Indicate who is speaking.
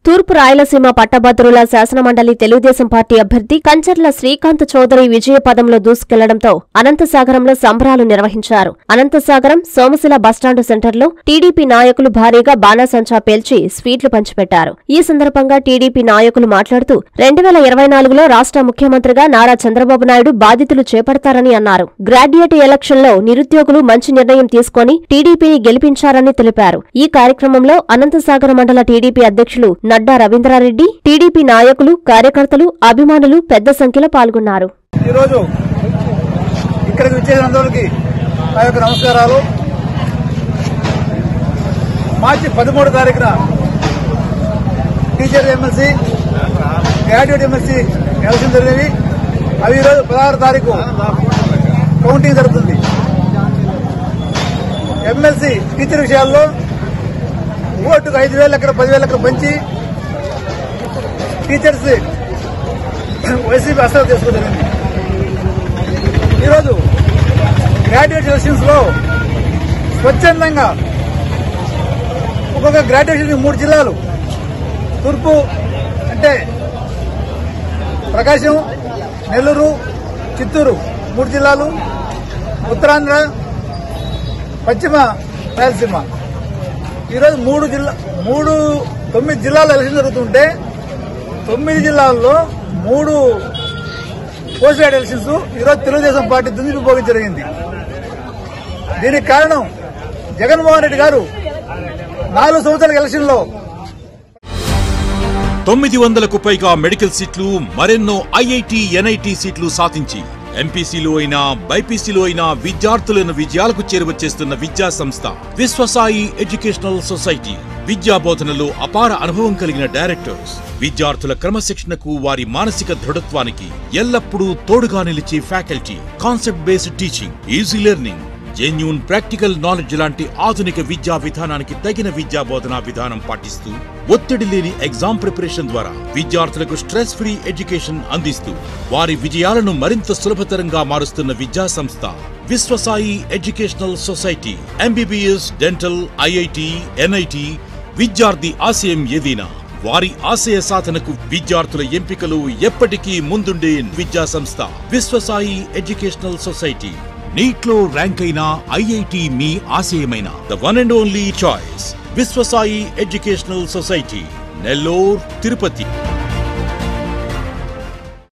Speaker 1: తూర్పు రాయలసీమ పట్టభద్రుల శాసనమండలి తెలుగుదేశం పార్టీ అభ్యర్థి కంచర్ల శ్రీకాంత్ చౌదరి విజయ పదంలో దూసుకెళ్లడంతో అనంతసాగరంలో సంబరాలు నిర్వహించారు అనంతసాగరం సోమశిల బస్టాండు సెంటర్లో టీడీపీ నాయకులు భారీగా బాణాసంచా పేల్చి స్వీట్లు పంచిపెట్టారు ఈ సందర్భంగా టీడీపీ నాయకులు మాట్లాడుతూ రెండు వేల ఇరవై నాలుగులో రాష్ట్ర ముఖ్యమంత్రిగా నారా చంద్రబాబు నాయుడు బాధితులు చేపడతారని అన్నారు గ్రాడ్యుయేట్ ఎలక్షన్లో నిరుద్యోగులు మంచి నిర్ణయం తీసుకొని టీడీపీని గెలిపించారని తెలిపారు ఈ కార్యక్రమంలో అనంతసాగర మండల టీడీపీ అధ్యక్షులు నడ్డా రవీంద్రారెడ్డి టీడీపీ నాయకులు కార్యకర్తలు అభిమానులు పెద్ద సంఖ్యలో పాల్గొన్నారు
Speaker 2: ఈరోజు ఇక్కడికి వచ్చేసినందువలకి నా యొక్క నమస్కారాలు మార్చి పదమూడు తారీఖున teacher MLC graduate MLC election జరిగినవి అవి ఈరోజు పదహారు తారీఖు కౌంటింగ్ జరుగుతుంది ఎమ్మెల్సీ టీచర్ విషయాల్లో ఓటుకు ఐదు వేలు ఎక్కడ పదివేలు ఎక్కడ పంచి టీచర్స్ వైసీపీ అసలు తీసుకోవడం ఈరోజు గ్రాడ్యుయేట్ ఎలక్షన్స్ లో స్వచ్ఛందంగా ఒక్కొక్క గ్రాడ్యుయేషన్ మూడు జిల్లాలు తూర్పు అంటే ప్రకాశం నెల్లూరు చిత్తూరు మూడు జిల్లాలు ఉత్తరాంధ్ర పశ్చిమ రాయలసీమ ఈరోజు మూడు జిల్లా మూడు తొమ్మిది జిల్లాల ఎలక్షన్ జరుగుతుంటే తొమ్మిది జిల్లాల్లో మూడు పోస్ట్ గ్రాడ్ ఎలక్షన్స్ ఈరోజు తెలుగుదేశం పార్టీ దుందుకుపోవడం జరిగింది దీనికి కారణం జగన్మోహన్ రెడ్డి గారు నాలుగు సంవత్సరాల ఎలక్షన్లో
Speaker 3: తొమ్మిది వందలకు పైగా మెడికల్ సీట్లు మరెన్నో ఐఐటి ఎన్ఐటి సీట్లు సాధించి ఎంపీసీలో అయినా బైపీసీలో అయినా విద్యార్థులను విజయాలకు చేరువచేస్తున్న విద్యా సంస్థ విశ్వసాయి ఎడ్యుకేషనల్ సొసైటీ విద్యా బోధనలో అపార అనుభవం కలిగిన డైరెక్టర్స్ విద్యార్థుల క్రమశిక్షణకు వారి మానసిక దృఢత్వానికి ఎల్లప్పుడూ తోడుగా నిలిచే faculty concept based teaching easy learning genuine practical knowledge లాంటి ఆధునిక విద్యా విధానానికి తగిన విద్యా బోధనా విధానం పాటిస్తూ ఒత్తిడి లేని ఎగ్జామ్ ప్రిపరేషన్ ద్వారా విద్యార్థులకు స్ట్రెస్ ఫ్రీ ఎడ్యుకేషన్ అందిస్తూ వారి విజయాలను మరింత సులభతరంగా మారుస్తున్న విద్యా సంస్థ Vishwasai educational society MBBS dental IIT NIT విద్యార్థి ఆశయం ఏదైనా వారి ఆశయ సాధనకు విద్యార్థుల ఎంపికలు ఎప్పటికీ ముందుండే విద్యా సంస్థ విశ్వసాయి ఎడ్యుకేషనల్ సొసైటీ నీట్లో ర్యాంక్ అయిన ఐఐటి మీ ఆశయమైన the one and only choice Vishwasai educational society Nellore Tirupati